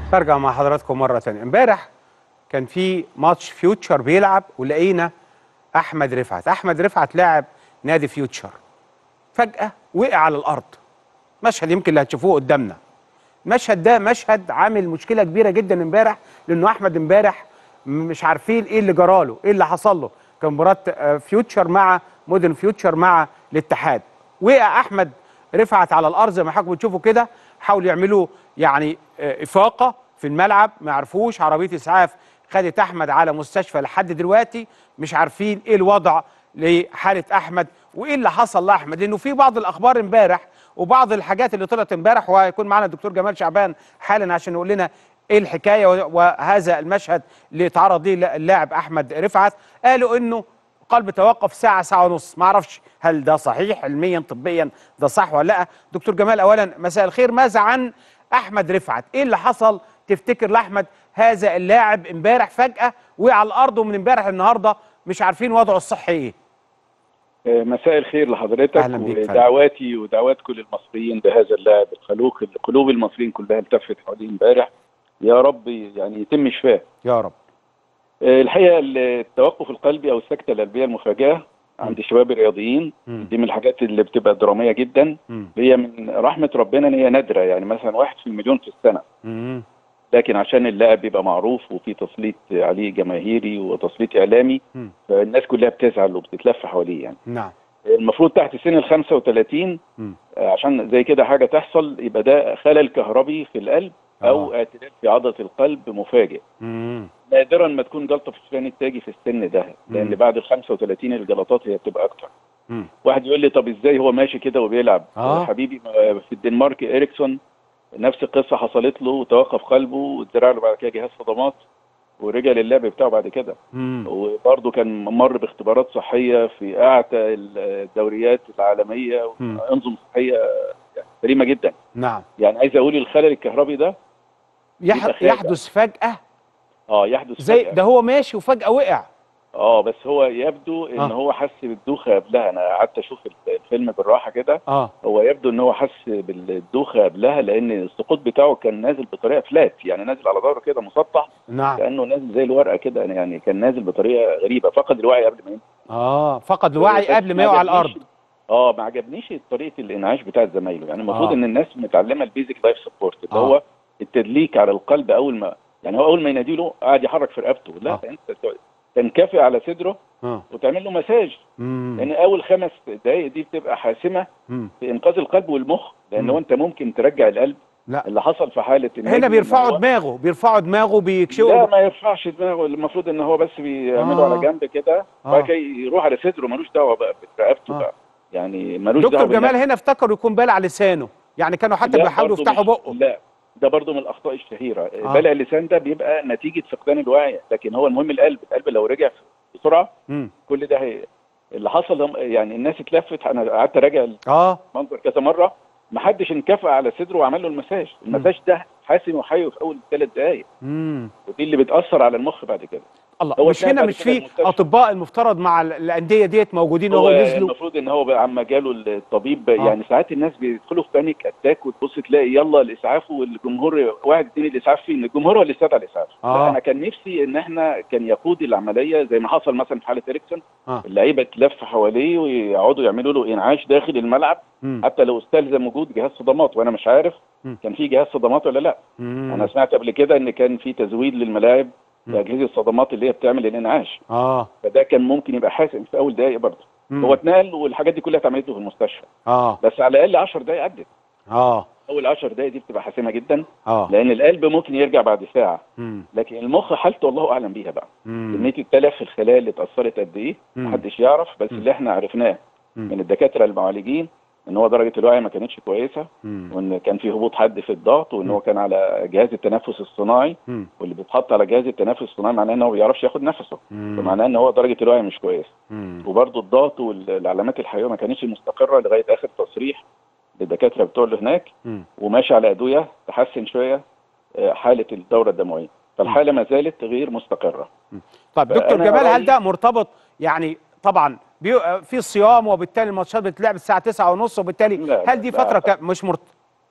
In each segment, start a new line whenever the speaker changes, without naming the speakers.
برجع مع حضراتكم مرة تانية امبارح كان في ماتش فيوتشر بيلعب ولقينا أحمد رفعت أحمد رفعت لاعب نادي فيوتشر فجأة وقع على الأرض مشهد يمكن اللي هتشوفوه قدامنا المشهد ده مشهد عامل مشكلة كبيرة جدا امبارح لأنه أحمد امبارح مش عارفين إيه اللي جراله إيه اللي حصل له كان مباراة آه، فيوتشر مع مودرن فيوتشر مع الاتحاد وقع أحمد رفعت على الأرض زي ما حضراتكم بتشوفوا كده حاولوا يعملوا يعني آه، إفاقة في الملعب ما عرفوش عربية إسعاف خدت أحمد على مستشفى لحد دلوقتي مش عارفين إيه الوضع لحالة أحمد وإيه اللي حصل لأحمد لأنه في بعض الأخبار امبارح وبعض الحاجات اللي طلعت امبارح وهيكون معنا الدكتور جمال شعبان حالا عشان يقول لنا ايه الحكايه وهذا المشهد اللي تعرض ليه اللاعب احمد رفعت قالوا انه قلب توقف ساعه ساعه ونص ما اعرفش هل ده صحيح علميا طبيا ده صح ولا لا دكتور جمال اولا مساء الخير ماذا عن احمد رفعت ايه اللي حصل تفتكر لاحمد هذا اللاعب امبارح فجاه وقع على الارض ومن امبارح النهارده مش عارفين وضعه الصحي ايه
مساء الخير لحضرتك
أهلا بيك فندم.
ودعواتي ودعوات كل المصريين بهذا اللاعب الخلوق اللي قلوب المصريين كلها التفت حواليه امبارح يا رب يعني يتم شفاه
يا رب
آه، الحقيقه التوقف القلبي او السكته القلبيه المفاجاه عند الشباب الرياضيين
مم.
دي من الحاجات اللي بتبقى دراميه جدا
مم.
هي من رحمه ربنا ان هي نادره يعني مثلا واحد في المليون في السنه
مم.
لكن عشان اللاعب بيبقى معروف وفي تسليط عليه جماهيري وتسليط اعلامي
مم.
فالناس كلها بتزعل وبتتلف حواليه يعني
نعم
المفروض تحت سن ال 35
مم.
آه، عشان زي كده حاجه تحصل يبقى ده خلل كهربي في القلب او
آه.
اعتلال في عضله القلب مفاجئ
مم.
نادرا ما تكون جلطه في الشريان التاجي في السن ده لان
مم.
بعد ال 35 الجلطات هي بتبقى اكتر
مم.
واحد يقول لي طب ازاي هو ماشي كده وبيلعب
آه.
حبيبي ما في الدنمارك اريكسون نفس القصه حصلت له وتوقف قلبه واتزرع له بعد كده جهاز صدمات ورجع للعب بتاعه بعد كده
مم.
وبرضه كان مر باختبارات صحيه في اعتى الدوريات العالميه
مم.
وانظمه صحيه يعني سليمه جدا
نعم
يعني عايز اقول الخلل الكهربي ده
يح...
يبقى خارج.
يحدث فجأة
اه يحدث
زي
فجأة.
ده هو ماشي وفجأة وقع
اه بس هو يبدو ان
آه.
هو حس بالدوخه قبلها انا قعدت اشوف الفيلم بالراحه كده
اه
هو يبدو ان هو حس بالدوخه قبلها لان السقوط بتاعه كان نازل بطريقه فلات يعني نازل على ظهره كده مسطح
نعم
كانه نازل زي الورقه كده يعني كان نازل بطريقه غريبه فقد الوعي قبل ما ينزل
اه فقد الوعي
بس
قبل ما
ما
يقع على
عجبنيش-
الارض
اه ما عجبنيش طريقه الانعاش بتاعت زمايله يعني المفروض
آه.
ان الناس متعلمه البيزك لايف سبورت اللي
آه.
هو التدليك على القلب اول ما يعني هو اول ما ينادي له قاعد يحرك في رقبته لا
آه.
انت تنكفئ على صدره
اه
وتعمل له مساج
مم.
لان اول خمس دقائق دي بتبقى حاسمه
مم.
في انقاذ القلب والمخ لان
مم.
هو انت ممكن ترجع القلب
لا
اللي حصل في حاله
هنا
النجم
بيرفعوا
إن هو-
دماغه بيرفعوا دماغه
لا
بيكشفوا
ما يرفعش دماغه المفروض ان هو بس بيعمله
آه.
على جنب كده
آه.
بعد كده يروح على صدره ملوش دعوه بقى برقبته
آه.
بقى يعني ملوش
دكتور
دعوه
جمال
بالنفس.
هنا افتكروا يكون بالع لسانه يعني كانوا حتى
لا،
بيحاولوا
برضه
يفتحوا
مش-
بقه
لا ده برضه من الاخطاء الشهيره
آه.
بلع اللسان ده بيبقى نتيجه فقدان الوعي لكن هو المهم القلب القلب لو رجع بسرعه
مم.
كل ده هي اللي حصل هم- يعني الناس اتلفت انا قعدت اراجع
اه
المنظر كذا مره ما حدش انكفأ على صدره وعمل له المساج المساج ده حاسم وحيوي في اول ثلاث دقائق
مم.
ودي اللي بتاثر على المخ بعد كده
الله
هو
مش
اتنقل
هنا
بعد
مش
كده
في
المستشفى.
اطباء المفترض مع ال- الانديه ديت موجودين
هو
وهو نزلوا
المفروض ان هو بقى عما جاله الطبيب
آه.
يعني ساعات الناس بيدخلوا في بانيك اتاك وتبص تلاقي يلا الاسعاف والجمهور واحد اتنين الاسعاف فين الجمهور هو اللي استدعى الاسعاف
آه.
لا، انا كان نفسي ان احنا كان يقود العمليه زي ما حصل مثلا في حاله اريكسون
آه.
اللعيبه تلف حواليه ويقعدوا يعملوا له انعاش داخل الملعب
مم.
حتى لو استلزم وجود جهاز صدمات وانا مش عارف
مم.
كان في جهاز صدمات ولا لا
مم.
انا سمعت قبل كده ان كان في تزويد للملاعب
مم.
باجهزه الصدمات اللي هي بتعمل الانعاش
اه
فده كان ممكن يبقى حاسم في اول دقائق برضه
مم.
هو اتنقل والحاجات دي كلها اتعملت له في المستشفى
اه
بس على الاقل 10 دقائق عدت
اه
اول 10 دقائق دي بتبقى حاسمه جدا
اه
لان القلب ممكن يرجع بعد ساعه
مم.
لكن المخ حالته الله اعلم بيها بقى
مم.
كميه التلف في الخلايا اللي اتاثرت قد ايه
مم.
محدش يعرف بس
مم.
اللي احنا عرفناه
مم.
من الدكاتره المعالجين ان هو درجه الوعي ما كانتش كويسه
مم.
وان كان في هبوط حد في الضغط وان هو كان على جهاز التنفس الصناعي
مم.
واللي بيتحط على جهاز التنفس الصناعي معناه ان هو ما بيعرفش ياخد نفسه
مم.
فمعناه ان هو درجه الوعي مش كويسه
مم.
وبرضه الضغط والعلامات الحيويه ما كانتش مستقره لغايه اخر تصريح للدكاتره بتوع اللي هناك
مم.
وماشي على ادويه تحسن شويه آه، حاله الدوره الدمويه فالحاله ما زالت غير مستقره
طب دكتور
فأنا
جمال هل
رأيي-
ده مرتبط يعني طبعا بي... في صيام وبالتالي الماتشات بتلعب الساعه 9:30 وبالتالي
لا،
هل دي
لا.
فتره ك... مش مرت...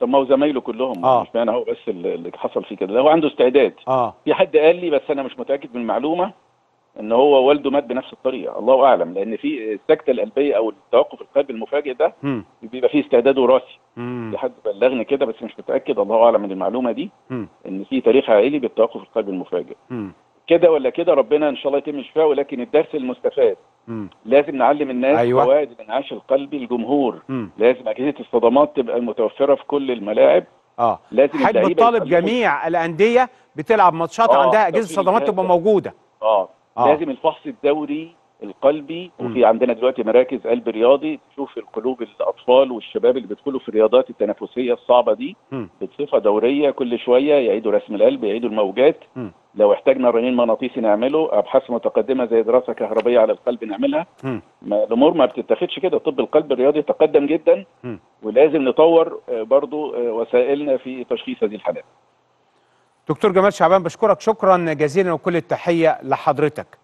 طب ما هو زمايله كلهم
آه.
مش معنى هو بس اللي اللي حصل فيه كده ده هو عنده استعداد
اه
في حد قال لي بس انا مش متاكد من المعلومه ان هو والده مات بنفس الطريقه الله اعلم لان في السكته القلبيه او التوقف القلبي المفاجئ ده
مم.
بيبقى فيه استعداد وراثي
مم.
في حد بلغني كده بس مش متاكد الله اعلم من المعلومه دي
مم.
ان في تاريخ عائلي بالتوقف القلبي المفاجئ
مم.
كده ولا كده ربنا ان شاء الله يتم شفاءه ولكن الدرس المستفاد
مم.
لازم نعلم الناس
أيوة.
فوائد الانعاش القلبي الجمهور
مم.
لازم اجهزه الصدمات تبقى متوفره في كل الملاعب
اه
لازم
حضرتك
اللعيبة
بتطالب
يتعلموا-
جميع الانديه بتلعب ماتشات
آه،
عندها اجهزه
توفير
صدمات
الجهاز
تبقى
ده.
موجوده
اه
آه.
لازم الفحص الدوري القلبي
مم.
وفي عندنا دلوقتي مراكز قلب رياضي تشوف القلوب الاطفال والشباب اللي بيدخلوا في الرياضات التنافسيه الصعبه دي
مم.
بصفه دوريه كل شويه يعيدوا رسم القلب يعيدوا الموجات
مم.
لو احتاجنا رنين مغناطيسي نعمله ابحاث متقدمه زي دراسه كهربيه على القلب نعملها
مم.
ما الامور ما بتتاخدش كده طب القلب الرياضي تقدم جدا
مم.
ولازم نطور آه، برضو آه، وسائلنا في تشخيص هذه الحالات
دكتور جمال شعبان بشكرك شكرا جزيلا وكل التحيه لحضرتك